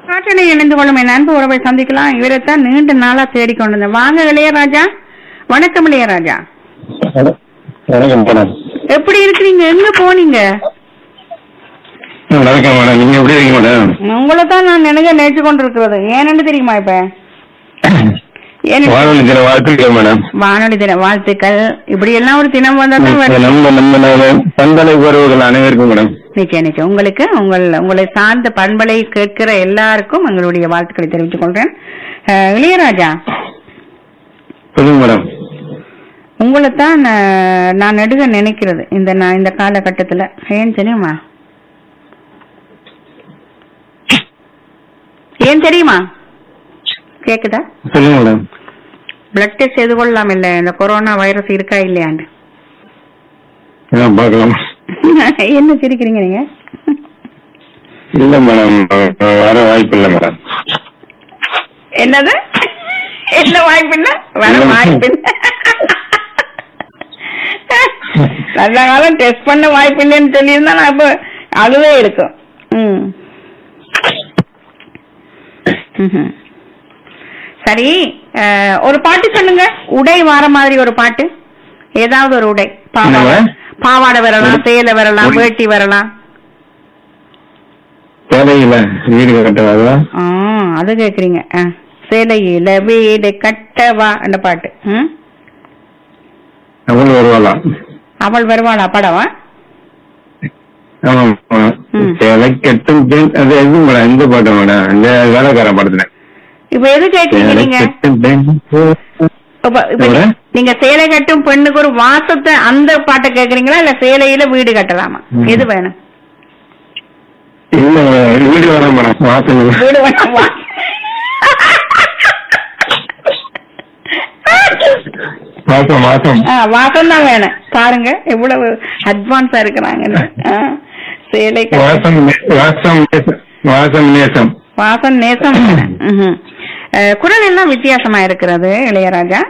காற்றலை இணைந்து கொள்ளும் என் அன்பு உறவை சந்திக்கலாம் இவரைத்தான் நீண்ட நாளா தேடிக்கொண்டு இருந்தேன் வாங்க இளையராஜா வணக்கம் இளையராஜா வணக்கம் மேடம் எப்படி இருக்கிறீங்க எங்க போனீங்க வணக்கம் மேடம் நீங்க எப்படி இருக்கீங்க மேடம் உங்களை தான் நான் நினைக்க நினைச்சு கொண்டு இருக்கிறது ஏன்னு தெரியுமா இப்ப ஏன்னு வானொலி தின வாழ்த்துக்கள் மேடம் வானொலி தின வாழ்த்துக்கள் இப்படி எல்லாம் ஒரு தினம் வந்தா தான் வரும். நம்ம நம்ம பந்தலை உறவுகள் அனைவருக்கும் மேடம் நிச்சயம் நிச்சயம் உங்களுக்கு உங்கள் உங்களை சார்ந்த பண்பலை கேட்கிற எல்லாருக்கும் எங்களுடைய வாழ்த்துக்களை தெரிவித்துக் கொள்றேன் அஹ், இளையராஜா சொல்லுங்க மேடம் உங்களை தான் அஹ், நான் நெடுக நினைக்கிறது இந்த நான் இந்த காலகட்டத்துல ஏன் தெரியுமா ஏன் தெரியுமா கேக்குதா சொல்லுங்க மேடம் பிளட் டெஸ்ட் செய்து கொள்ளலாம் இல்ல இந்த கொரோனா வைரஸ் இருக்கா இல்லையாண்டு என்ன பார்க்கலாம் என்ன சிரிக்கிறீங்க நீங்க இல்ல மேடம் வர வாய்ப்பு இல்ல மேடம் என்னது என்ன வாய்ப்பு இல்ல வர வாய்ப்பு இல்ல நல்ல காலம் டெஸ்ட் பண்ண வாய்ப்பு இல்லைன்னு சொல்லியிருந்தா நான் இப்ப அதுவே இருக்கும் ம். ம்ஹும். சரி அஹ், ஒரு பாட்டு சொல்லுங்க உடை வார மாதிரி ஒரு பாட்டு ஏதாவது ஒரு உடை பாவாடை என்னங்க? பாவாடை வரலாம் சேலை வரலாம் உடை- வேட்டி வரலாம் தேவையில்ல வீடு கட்டவாதா ஆ அது கேக்குறீங்க ஆ. சேலையில வீடு கட்டவா அந்த பாட்டு ம்? அவள் வருவாளாம் அவள் வருவாளா படவா ஆமா ம். சேலை கெட்டும் பெண் அது எது மேடம் இந்த பாட்டு மேடம் இந்த வேலைக்காரன் படத்துல இப்ப எது கேக்குறீங்க சேலை நீங்க கெட்டும் பெண் இப்ப இப்ப எவ்வளவு? நீ- நீங்க சேலை கட்டும் பெண்ணுக்கு ஒரு வாசத்தை அந்த பாட்டை கேக்குறீங்களா இல்ல சேலையில வீடு கட்டலாமா ம். எது வேணும் இல்ல மேடம் வீடு வேணாம் மேடம் வாசல் வீடு வேணாமா மாசம் மாசம் ஆ, வாசம் தான் வேணும் பாருங்க எவ்வளவு அட்வான்ஸா இருக்கிறாங்கன்னு ஆ, சேலை கட்ட- வாசம் நே- வாசம் நேசம். வாசம் நேசம் வாசம் நேசம் வேணும். ம்ஹும். அஹ், குரல் எல்லாம் வித்தியாசமா இருக்கிறது இளையராஜா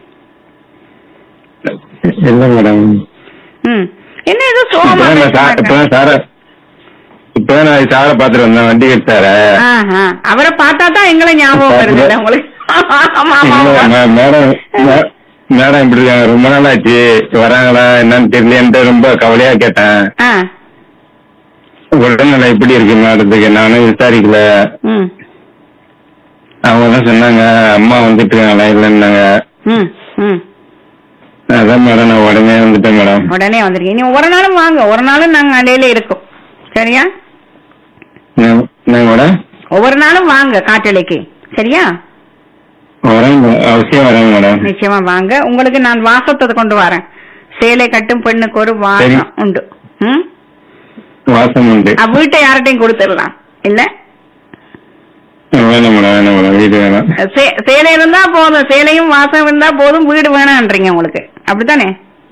இல்ல மேடம் ம் என்ன ஏதோ சோகமா இப்பதான் நான் சா- பேசுறாங்க. இப்பதான் சார இப்பதான் நான் சார பாத்துட்டு வந்தேன் வண்டி எடுத்தார ஆஹா. அவரை பார்த்தா தான் எங்களை ஞாபகம் வருது இல்ல உங்களுக்கு ஆமா, ஆமா, ஆமா. மேடம் மே- மேடம் இப்படி இருக்காங்க ரொம்ப நாள் ஆச்சு வராங்களா என்னன்னு தெரியலையன்ட்டு ரொம்ப கவலையா கேட்டேன் ஆ, உடல்நிலை எப்படி இருக்கு மேடத்துக்கு நானும் விசாரிக்கல ம், அவங்க தான் சொன்னாங்க அம்மா வந்துட்டு இருக்காங்களா இல்லைன்னாங்க ம், ம். அதான் மேடம் நான் உடனே வந்துட்டேன் மேடம் உடனே வந்திருக்கீங்க நீ ஒரு நாளும் வாங்க ஒரு நாளும் நாங்க அலையில இருக்கோம் சரியா நான் நான் கூட ஒவ்வொரு நாளும் வாங்க காட்டலைக்கு சரியா வரேன் மே- அவசியம் வரேன் மேடம் நிச்சயமா வாங்க உங்களுக்கு நான் வாசத்தை கொண்டு வரேன் சேலை கட்டும் பெண்ணுக்கு ஒரு சரி. வாசம் உண்டு ம் வாசம் உண்டு அஹ் வீட்டை யார்கிட்டையும் கொடுத்துடலாம் இல்ல வேணாம் மேடம் வேணாம் மேடம் வீடு வேணாம் சே- சேலை இருந்தா போதும் சேலையும் வாசம் இருந்தா போதும் வீடு வேணான்றீங்க உங்களுக்கு அப்படித்தானே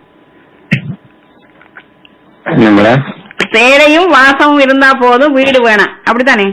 என்ன மேடம் சேலையும் வாசமும் இருந்தா போதும் வீடு வேணாம் அப்படித்தானே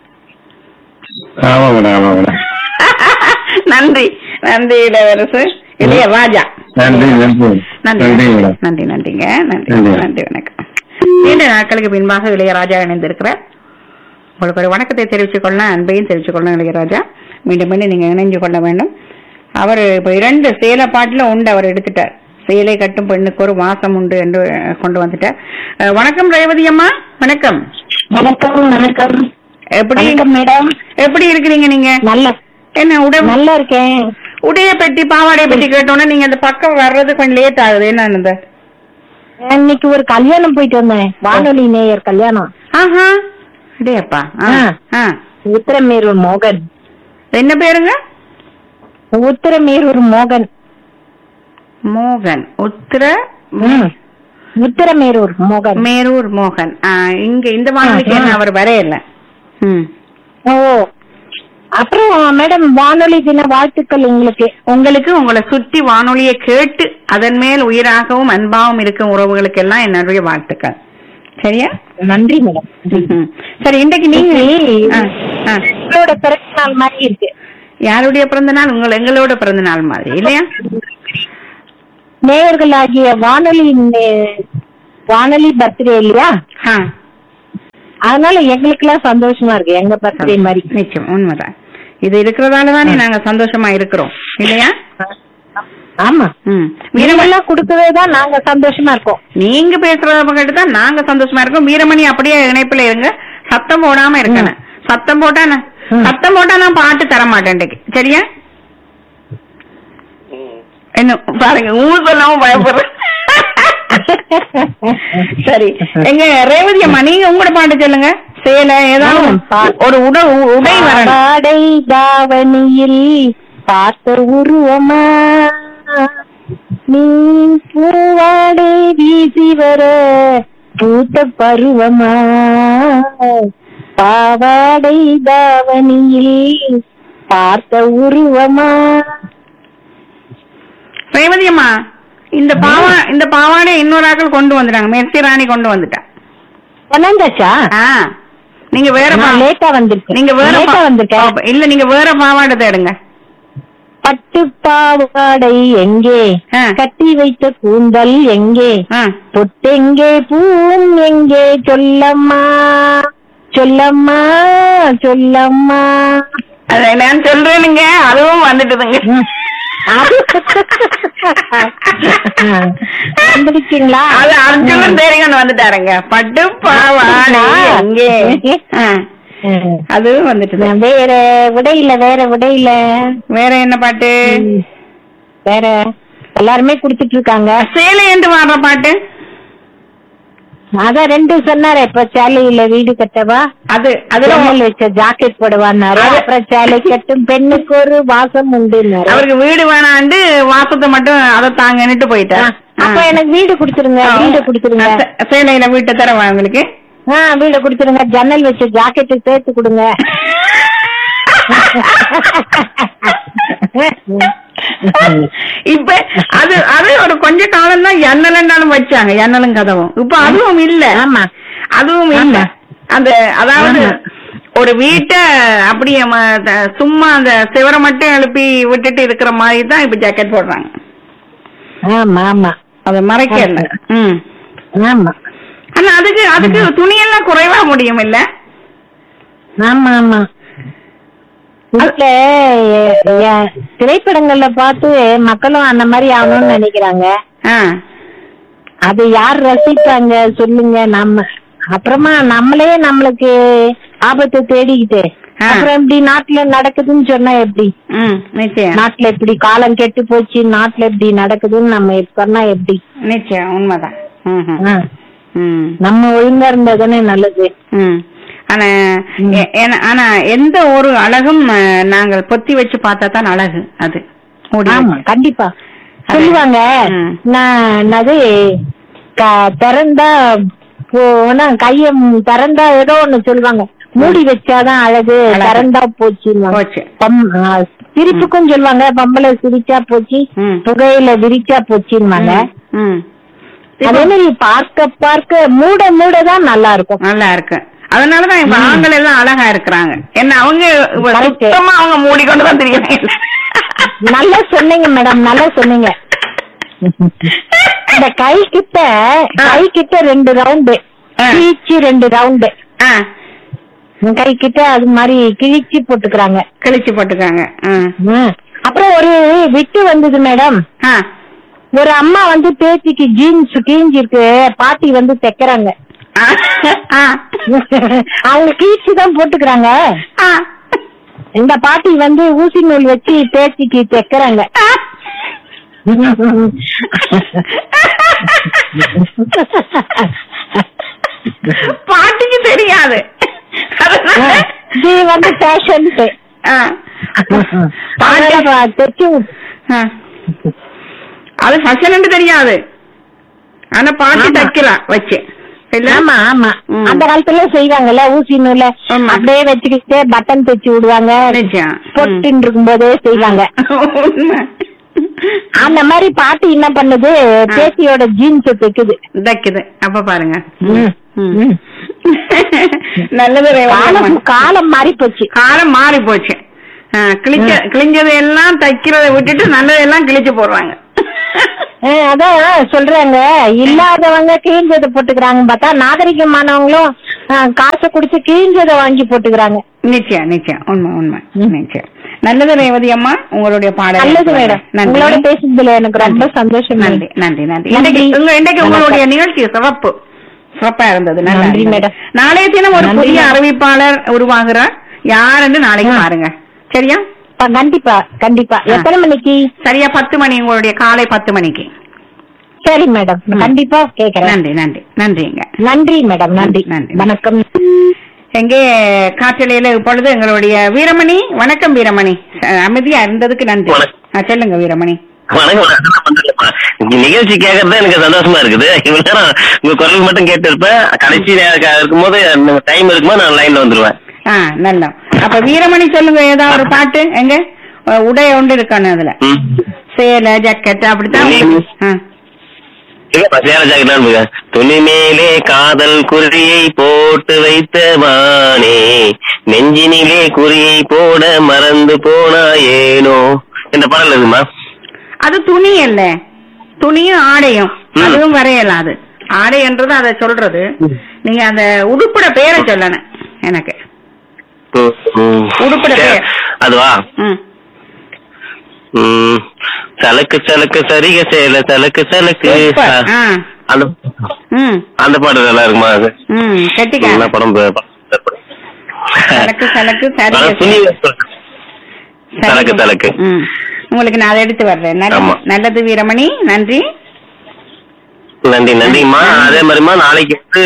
ஆமா மேடம் ஆமா மேடம் நன்றி நன்றி இளவரசு இல்லையா ராஜா நன்றி நன்றி நன்றி நன்றி மேடம் நன்றி நன்றிங்க நன்றி நன்றி. நன்றி வணக்கம் நீண்ட நாட்களுக்கு பின்பாக இளையராஜா இணைந்திருக்கிறார் உங்களுக்கு ஒரு வணக்கத்தை தெரிவித்துக் கொள்ள அன்பையும் தெரிவித்துக் கொள்ள இளையராஜா மீண்டும் மீண்டும் நீங்க இணைஞ்சு கொள்ள வேண்டும் அவர் இப்ப இரண்டு சேலை பாட்டுல உண்டு அவர் எடுத்துட்டார் சேலை கட்டும் பெண்ணுக்கு ஒரு வாசம் உண்டு என்று கொண்டு வந்துட்டார் அஹ், வணக்கம் ரேவதி அம்மா வணக்கம் வணக்கம் வணக்கம் எப்படி வணக்கம் மேடம் எப்படி இருக்கிறீங்க நீங்க நல்ல என்ன உடை நல்லா இருக்கேன் உடைய பெட்டி பாவாடைய பெட்டி கேட்டோன்னே நீங்க அந்த பக்கம் வர்றது கொஞ்சம் லேட் ஆகுது என்ன இந்த நான் இன்னைக்கு ஒரு கல்யாணம் போயிட்டு வந்தேன் வானொலி நேயர் கல்யாணம் ஆஹா அடேப்பா ஆ, ஆ. ஆ. உத்தரமேரூர் மோகன் என்ன பேருங்க உத்தரமேரூர் மோகன் மோகன் உத்திர ம். உத்தரமேரூர் மோகன் மேரூர் மோகன் ஆ, இங்க இந்த வானொலிக்கு ஆ, ஆ. என்ன அவர் வரையல ம் ஓ அப்புறம் மேடம் வானொலி தின வாழ்த்துக்கள் உங்களுக்கு உங்களுக்கு உங்களை சுற்றி வானொலியை கேட்டு அதன் மேல் உயிராகவும் அன்பாகவும் இருக்கும் உறவுகளுக்கு எல்லாம் என்னுடைய வாழ்த்துக்கள் சரியா நன்றி மேடம் ம். சரி இன்றைக்கு நீங்க ஆ, ஆ. உங்களோட பிறந்த நாள் மாதிரி இருக்கு யாருடைய பிறந்த நாள் உங்கள் எங்களோட பிறந்த நாள் மாதிரி இல்லையா நேயர்களாகிய வானொலி நே- வானொலி பர்த்டே இல்லையா ஆ அதனால எங்களுக்கு எல்லாம் சந்தோஷமா இருக்கு எங்க பர்த்டே மாதிரி நிச்சயம் உண்மைதான் இது இருக்கிறதால தானே நாங்க சந்தோஷமா இருக்கிறோம் இல்லையா ஆமா ம் வீரமணி வீரமெல்லாம் கொடுக்கவே தான் நாங்க சந்தோஷமா இருக்கோம் நீங்க பேசுறத கேட்டு தான் நாங்க சந்தோஷமா இருக்கோம் வீரமணி அப்படியே இணைப்புல இருங்க சத்தம் போடாம இருக்கணும் சத்தம் போட்டா நான் ம். சத்தம் போட்டா நான் பாட்டு தர மாட்டேன் இன்னைக்கு. சரியா என்ன பாருங்க ஊ சொல்லாம பயப்படுறேன் சரி எங்க ரேவதி அம்மா நீங்க உங்களோட பாட்டு சொல்லுங்க சேலை ஏதாவது ம், பா- ஒரு உட உடை வரணும் பாடை தாவணியில் பார்த்த உருவமா நீ பூவாடை வீசி வர பூத்த பருவமா பாவாடை தாவணியில் பார்த்த உருவமா ரேவதி அம்மா இந்த பாவா இந்த பாவாடை இன்னொரு ஆட்கள் கொண்டு வந்துட்டாங்க மெர்சி ராணி கொண்டு வந்துட்டா வந்தாச்சா ஆ நீங்க வேற நான் பா- லேட்டா வந்திருக்கேன் நீங்க வேற லேட்டா பா- வந்திருக்கேன் அப்ப இல்ல நீங்க வேற பாவாடை தேடுங்க பட்டு பாவாடை எங்கே ஆ. கட்டி வைத்த கூந்தல் எங்கே ஆ. பொட்டெங்கே பூம் எங்கே சொல்லம்மா சொல்லம்மா சொல்லம்மா அத நான் சொல்றேனுங்க அதுவும் வந்துட்டுதுங்க வந்துருக்கீங்களா அது அர்ஜுனன் தேரிகன் வந்துட்டாருங்க பட்டு பாவாடை எங்கே ஆ, அதுவும் வந்துட்டுது வேற விடையில வேற விடையில வேற என்ன பாட்டு வேற எல்லாருமே குடுத்துட்டு இருக்காங்க சேலை என்று வாடுற பாட்டு அதான் ரெண்டு சொன்னாரு இப்ப சேலையில வீடு கட்டவா அது அதுல ஜன்னல் வச்ச ஜாக்கெட் போடுவான்னாரு அது- அப்புறம் சேலை கட்டும் பெண்ணுக்கு ஒரு வாசம் உண்டுன்னாரு அவருக்கு வீடு வேணாண்டு வாசத்தை மட்டும் அதை தாங்கன்னுட்டு போயிட்டார் அப்ப எனக்கு வீடு கொடுத்துருங்க வீடு கொடுத்துருங்க சே- சேலையில வீட்டை தரவா உங்களுக்கு ஆ வீடு கொடுத்துருங்க ஜன்னல் வச்ச ஜாக்கெட்டு சேர்த்து கொடுங்க இப்ப அது அது ஒரு கொஞ்ச காலம் தான் எண்ணலண்டாலும் வச்சாங்க எண்ணலும் கதவும் இப்ப அதுவும் இல்ல ஆமா அதுவும் இல்ல அந்த அதாவது ஆமா. ஒரு வீட்டை அப்படியே ம- த- சும்மா அந்த சிவரை மட்டும் எழுப்பி விட்டுட்டு இருக்கிற மாதிரி தான் இப்ப ஜாக்கெட் போடுறாங்க ஆமா ஆமா அதை மறைக்கல ம் ஆமா ஆனா அதுக்கு அதுக்கு துணியெல்லாம் குறைவா முடியும் இல்ல ஆமா ஆமா வீட்டுல எ- எ- திரைப்படங்கள்ல பார்த்து மக்களும் அந்த மாதிரி ஆகணும்னு நினைக்கிறாங்க ஆ அது யார் ரசிப்பாங்க சொல்லுங்க நம்ம அப்புறமா நம்மளே நம்மளுக்கு ஆபத்தை தேடிக்கிட்டு ஆ. அப்புறம் இப்படி நாட்டுல நடக்குதுன்னு சொன்னா எப்படி ம் நிச்சயம் நாட்டுல இப்படி காலம் கெட்டு போச்சு நாட்டுல இப்படி நடக்குதுன்னு நம்ம சொன்னா எப்படி நிச்சயம் உண்மைதான் ம் ம். ஆ. ம் நம்ம ஒழுங்கா இருந்தா தானே நல்லது ம். ஆனா எ- ஏன்னா- ஆனா எந்த ஒரு அழகும் அஹ், நாங்கள் பொத்தி வச்சு பார்த்தா தான் அழகு அது மூடி ஆமா வச்சு. கண்டிப்பா சொல்லுவாங்க ம். நான் என்னது க- திறந்தா போனா கைய ம் திறந்தா ஏதோ ஒண்ணு சொல்லுவாங்க மூடி வச்சாதான் அழகு அழகு. திறந்தா போச்சுன்னு போச்சு சிரிப்புக்கும் சொல்லுவாங்க பொம்பளை சிரிச்சா போச்சு ம். புகையில விரிச்சா போச்சுன்னுவாங்க ம். அதே மாதிரி பார்க்க பார்க்க மூட மூட தான் நல்லா இருக்கும் நல்லா இருக்கு அதனாலதான் இப்ப ஆண்கள் எல்லாம் அழகா இருக்கிறாங்க என்ன அவங்க இப்ப Correct. சுத்தமா அவங்க மூடிக்கொண்டு தான் தெரியுறாங்க நல்லா சொன்னீங்க மேடம் நல்லா சொன்னீங்க இந்த கை கிட்ட கை கிட்ட ரெண்டு ரவுண்டு ஆ. கிழிச்சு ரெண்டு ரவுண்டு ஆ, கை கிட்ட அது மாதிரி கிழிச்சு போட்டுக்கிறாங்க கிழிச்சு போட்டுக்காங்க ஆ. ம். அப்புறம் ஒரு விட்டு வந்தது மேடம் ஆ. ஒரு அம்மா வந்து பேத்திக்கு ஜீன்ஸ் கிழிஞ்சிருக்கு பாட்டி வந்து தைக்கிறாங்க ஆ. ஆ. அவங்க கிழிச்சு தான் போட்டுக்கிறாங்க ஆ. இந்த பாட்டி வந்து ஊசி நூல் வச்சு பேத்திக்கு தைக்கிறாங்க பாட்டிக்கு தெரியாது அதனால இது வந்து ஃபேஷன் ஆ. தைச்சு ஆ. அது ஃபேஷன் தெரியாது ஆனா பாட்டி ஆமா. தைக்கலாம் வச்சு இல்ல ஆமா ஆமா ம். அந்த காலத்துல செய்வாங்கல்ல ஊசி நூல ஆமா. அப்படியே வச்சுக்கிட்டு பட்டன் தைச்சு விடுவாங்க நிச்சயம் பொட்டுன்னு இருக்கும் போதே செய்வாங்க உண்மை. அந்த மாதிரி பாட்டி என்ன பண்ணுது பேத்தியோட ஜீன்ஸ் தைக்குது தைக்குது அப்ப பாருங்க ம். ம். ம். நல்லது ரேவதி காலம் அம்மா. காலம் மாறி போச்சு காலம் மாறி போச்சு ஆ, கிழிச்ச கிழிஞ்சதை எல்லாம் தைக்கிறத விட்டுட்டு நல்லதெல்லாம் கிழிச்சு போடுறாங்க அஹ் அதான் சொல்றாங்க இல்லாதவங்க கிழிஞ்சதை போட்டுக்கிறாங்க பார்த்தா நாகரிகமானவங்களும் அஹ், காசை குடிச்சு கிழிஞ்சதை வாங்கி போட்டுக்கிறாங்க நிச்சயம் நிச்சயம் உண்மை உண்மை நிச்சயம் நல்லது ரேவதி அம்மா உங்களுடைய பாடல் நல்லது மேடம் நன்றி உங்களோட பேசுனதுல எனக்கு ரொம்ப சந்தோஷம் நன்றி மேடம் நன்றி நன்றி நன்றி. இன்னைக்கு உங்க இன்னைக்கு வணக்கம். உங்களுடைய நிகழ்ச்சி சிறப்பு சிறப்பா இருந்தது நல்லா நன்றி, இருந்தது. மேடம். நாளைய தினம் ஒரு நன்றி, புதிய மேடம். அறிவிப்பாளர் உருவாகிறார் யாருன்னு நாளைக்கு ஆ. பாருங்க சரியா ப- கண்டிப்பா கண்டிப்பா ஆ. எத்தனை மணிக்கு சரியா பத்து மணி உங்களுடைய காலை பத்து மணிக்கு சரி மேடம் ம். கண்டிப்பா கேக்குறேன் நன்றி நன்றி நன்றிங்க நன்றி மேடம் நன்றி நன்றி. வணக்கம் எங்கே காற்றலையில இப்பொழுது எங்களுடைய வீரமணி வணக்கம் வீரமணி அஹ், அமைதியா இருந்ததுக்கு நன்றி வணக்கம். ஆ, சொல்லுங்க வீரமணி வணக்கம் அதெல்லாம் பண்றேன்ப்பா. இந்த நிகழ்ச்சி கேட்கறது எனக்கு சந்தோஷமா இருக்குது இவ்வளவு நேரம் உங்க குரல் மட்டும் கேட்டு இருப்பேன் கடைசி நேரம் இருக்கும்போது டைம் இருக்கும்போது நான் லைன்ல வந்துருவேன் ஆ நல்லா அப்ப வீரமணி சொல்லுங்க ஏதாவது ஒரு பாட்டு எங்க அஹ், உடை ஒன்று இருக்கானு அதுல ம். சேலை ஜக்கெட் அப்படித்தான் நீ- ஆ. இல்லப்பா, சேலை ஜாக்கெட் தான் இருக்கு. துணி மேலே காதல் குறியை போட்டு வைத்த வானே நெஞ்சினிலே குறியை போட மறந்து போனா ஏனோ இந்த பாடல் இருக்குமா அது துணி இல்ல துணியும் ஆடையும் ம். அதுவும் வரையலாம் அது ஆடைன்றது அதை சொல்றது நீங்க அந்த உடுப்புட பேரை சொல்லணும் எனக்கு ம், ம். உடுப்புட சே- பேர். அதுவா ம் ம். சலக்கு சலக்கு சரிக சேல சலக்கு சலக்கு சூப்பர். ஆ. அந்த ம் அந்த பாட்டு நல்லா இருக்குமா அது ம் என்ன கெட்டிக்கார படம் ப- ப- சலக்கு சலக்கு சரிக அதான் துணி சலக்கு சலக்கு ம் உங்களுக்கு நான் அதை எடுத்து வர்றேன் நல்ல- ஆமா. நல்லது வீரமணி நன்றி நன்றி நன்றிம்மா அதே மாதிரிமா நாளைக்கு வந்து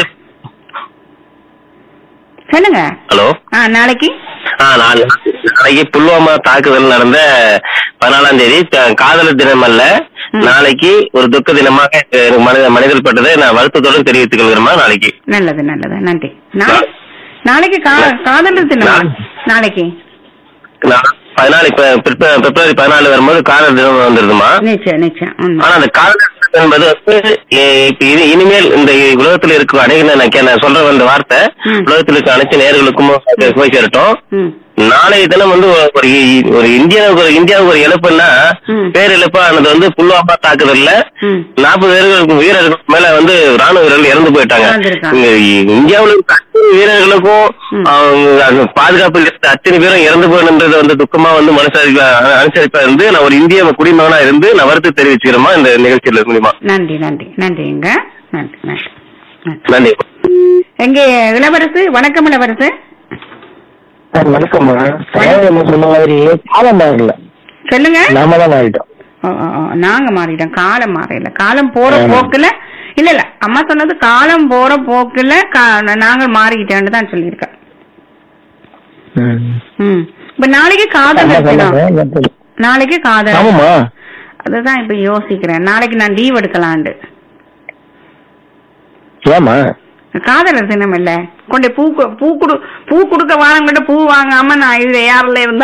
சொல்லுங்க ஹலோ ஆ நாளைக்கு ஆ நாளை நாளைக்கு புல்வாமா தாக்குதல் நடந்த பதினாலாம் தேதி த- காதலர் தினம் அல்ல ம். நாளைக்கு ஒரு துக்க தினமாக எனக்கு மனித மனிதல் பட்டதை நான் வருத்தத்தோடு தெரிவித்துக் கொள்கிறேம்மா நாளைக்கு நல்லது நல்லது நன்றி நாளை நாளைக்கு கா- காதலர் தினம் நாளை. நாளைக்கு நான் பதினாலு இப்ப பிப்ர- பிப்ரவரி பதினாலு வரும்போது காதலர் தினம் வந்துருதுமா நிச்சயம் நிச்சயம் உண்மை ஆனா அந்த காதலர் தினம் என்பது வந்து எ- இப்ப இனி- இனிமேல் இந்த உலகத்தில் இருக்கும் அனைத்து நான் கே- நான் சொல்ற அந்த வார்த்தை ம். உலகத்தில் இருக்க அனைத்து நேர்களுக்கும் போய் சேரட்டும் ம் நாளைய தினம் வந்து ஒரு- ஒரு இ- ஒரு இந்தியாவுக்கு ஒரு இந்தியாவுக்கு ஒரு இழப்புன்னா ம். பேரிழப்பானது வந்து புல்வாமா தாக்குதல்ல ம் நாற்பது பேர்களுக்கு வீரர்களுக்கு மேல வந்து ராணுவ வீரர்கள் இறந்து போயிட்டாங்க இறந்திருக்காங்க. இங்க இ- இந்தியாவுல இருக்க அத்தனை வீரர்களுக்கும் ம். அவங்க அந்த பாதுகாப்பில் இருந்த அத்தனை பேரும் இறந்து போயிடுன்றது வந்து துக்கமா வந்து மனசாரிப்பா அனுசரிப்பா இருந்து நான் ஒரு இந்திய குடிமகனா இருந்து நான் வருத்தம் தெரிவிச்சுக்கிறேமா இந்த நிகழ்ச்சியில மூலியமா நன்றி நன்றி நன்றிங்க நன்றி நன்றி நன்றி. நன்றி எங்கே இளவரசு வணக்கம் இளவரசு வணக்கம்மா சேலம் சொன்ன மாதிரி காலம் மாறல சொல்லுங்க நாம தான் மாறிட்டோம் ஓ, ஓ, ஓ, நாங்க மாறிட்டோம் காலம் மாறல காலம் போற ஆமா. போக்குல இல்ல இல்ல அம்மா சொன்னது காலம் போற போக்குல கா- நாங்க மாறிக்கிட்டேன்னு தான் சொல்லியிருக்கேன் ம் இப்ப நாளைக்கு காதல் தினம் நாளைக்கு காதல் ஆமாமா அதுதான் இப்ப யோசிக்கிறேன் நாளைக்கு நான் லீவ் எடுக்கலாண்டு ஏமா காதலர் தினம் இல்ல கொண்டு பூ கு- பூ குடு பூ கொடுக்க வாரம் பூ வாங்காம நான் இது யாரில் இருந்தா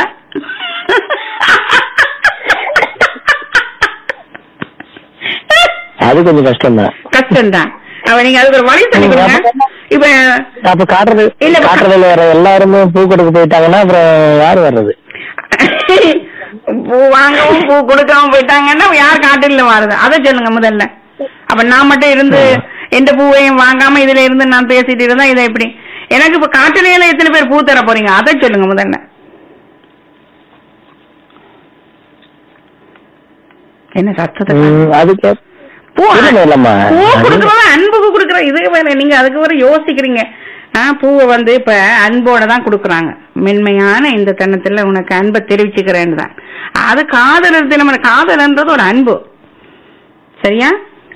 அது கொஞ்சம் கஷ்டம் தான் கஷ்டம்தான் அவ நீங்க அதுக்கு ஒரு வழி சொல்லி கொடுங்க இப்ப அப்ப காட்டுறது இல்ல, காட்டுறதுல வர எல்லாருமே பூ கொடுக்க போயிட்டாங்கன்னா அப்புறம் யாரு வர்றது பூ வாங்கவும் பூ கொடுக்காம போயிட்டாங்கன்னா யார் காட்டில வாருது அதை சொல்லுங்க முதல்ல அப்ப நான் மட்டும் இருந்து எந்த பூவையும் வாங்காம இதுல இருந்து நான் பேசிட்டு இருந்தா இதை எப்படி எனக்கு இப்ப காட்டிலேயே எத்தனை பேர் பூ தர போறீங்க அதை சொல்லுங்க முதல்ல என்ன சத்தத்தை ம், அதுக்கு பூ இல்ல, இல்லம்மா. பூ கொடுக்கறத அன்புக்கு கொடுக்கற இதுக்கு வேற நீங்க அதுக்கு வேற யோசிக்கிறீங்க ஆ, பூவை வந்து இப்ப அன்போட தான் கொடுக்கறாங்க மென்மையான இந்த தருணத்துல உனக்கு அன்பை தெரிவிச்சுக்கிறேன்னு தான் அது காதலர் தினம் காதலன்றது ஒரு அன்பு சரியா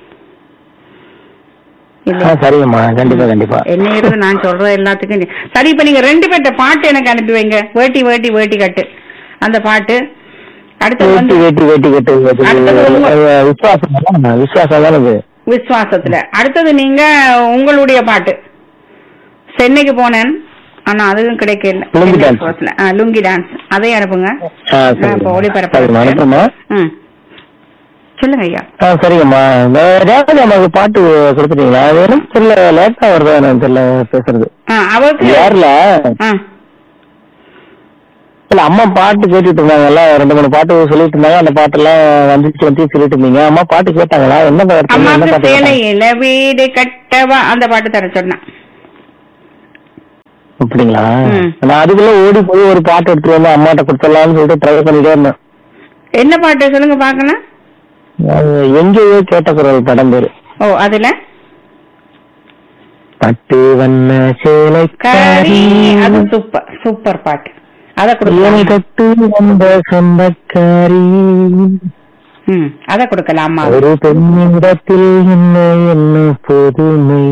ஆ, இல்ல சரிங்கம்மா கண்டிப்பா கண்டிப்பா என்ன இருந்து நான் சொல்ற எல்லாத்துக்கும் நீ- சரி இப்ப நீங்க ரெண்டு பேர்ட்ட பாட்டு எனக்கு அனுப்பி வைங்க வேட்டி வேட்டி வேட்டி கட்டு அந்த பாட்டு அடுத்தது வேட்டி வந்து வேட்டி வேட்டி கட்டு அடுத்தது உங்க- அது விசுவாசம் தானே விசுவாசம் தானே அது விசுவாசத்துல அடுத்தது நீங்க உங்களுடைய பாட்டு சென்னைக்கு போனேன் ஆனா அதுவும் கிடைக்கல லுங்கி சென்னை டான்ஸ். எக்ஸ்பிரஸ்ல. ஆ, லுங்கி டான்ஸ் அதையும் அனுப்புங்க ஆ, நான் சரி. இப்ப ஒளிபரப்பு சரிம்மா, அனுப்புறேம்மா. ம் சொல்லுங்க ஐயா ஆ சரிங்கம்மா இந்த ரேவதி அம்மாவுக்கு பாட்டு கொடுத்துட்டீங்களா அது வேணும் தெரியல லேட்டா வருதா என்னன்னு தெரியல பேசுறது ஆ, அவருக்கு யாருல ஆ, இல்ல இல்ல அம்மா பாட்டு கேட்டுட்டு இருந்தாங்கல்ல ரெண்டு மூணு பாட்டு சொல்லிட்டு இருந்தாங்க அந்த பாட்டெல்லாம் வந்துச்சு வந்து சொல்லிட்டு இருந்தீங்க அம்மா பாட்டு கேட்டாங்களா என்ன பாட்டு என்ன அம்மாக்கு பாட்டு கேட்டாங்க? சேலையில வீடு கட்டவா அந்த பாட்டு தர சொன்னான் அப்படிங்களா ம். நான் அதுக்குள்ள ஓடி போய் ஒரு பாட்டு எடுத்துட்டு வந்து அம்மாட்ட கொடுத்துடலாம்னு சொல்லிட்டு ட்ரை பண்ணிட்டே இருந்தேன் என்ன பாட்டு சொல்லுங்க பாக்கலாம் அது எங்கேயோ கேட்ட குரல் படம் பேரு ஓ அதுல பட்டு வண்ண சேலை கரி அது சூப்பர் சூப்பர் பாட்டு அத ஏனை கொடுக்கலாம் கட்டு வந்த சொந்தக்காரி ம் அத கொடுக்கலாம் அம்மா ஒரு பெண்ணிடத்தில் என்ன என்ன புதுமை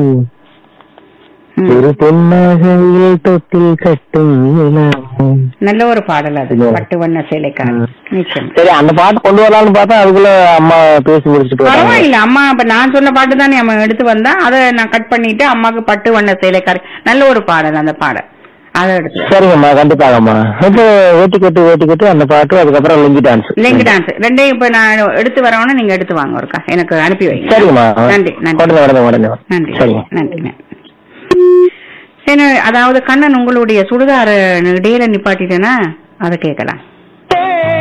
ம். ஒரு பெண்ணாகையில் தொட்டில் கட்டும் இளமை. நல்ல ஒரு பாடல் அது இல்ல. பட்டு வண்ண சேலைக்காரன் ம். நிச்சயம் சரி அந்த பாட்டு கொண்டு வரலாம்னு பார்த்தா அதுக்குள்ள அம்மா பேசி முடிச்சுட்டு வராங்க. பரவாயில்ல அம்மா இப்ப நான் சொன்ன பாட்டு தானே அம்மா எடுத்து வந்தா அதை நான் கட் பண்ணிட்டு அம்மாக்கு பட்டு வண்ண சேலைக்காரி நல்ல ஒரு பாடல் அந்த பாடல் அதை எடுத்து சரிங்கம்மா கண்டிப்பாகம்மா இப்போ ஓட்டி கட்டு ஓட்டி கட்டு அந்த பாட்டு அதுக்கப்புறம் லிங்கி டான்ஸ் லிங்க் டான்ஸ் ரெண்டையும் இப்ப நான் எடுத்து வரவன நீங்க எடுத்து வாங்க ஒருக்கா எனக்கு அனுப்பி வைங்க சரிங்கம்மா நன்றி நன்றி உடனே உடனே உடனே நன்றி சரிங்க நன்றி நன்றி சரி அதாவது கண்ணன் உங்களுடைய சுடுகார இடையில நிப்பாட்டிட்டேன்னா அதை கேட்கலாம்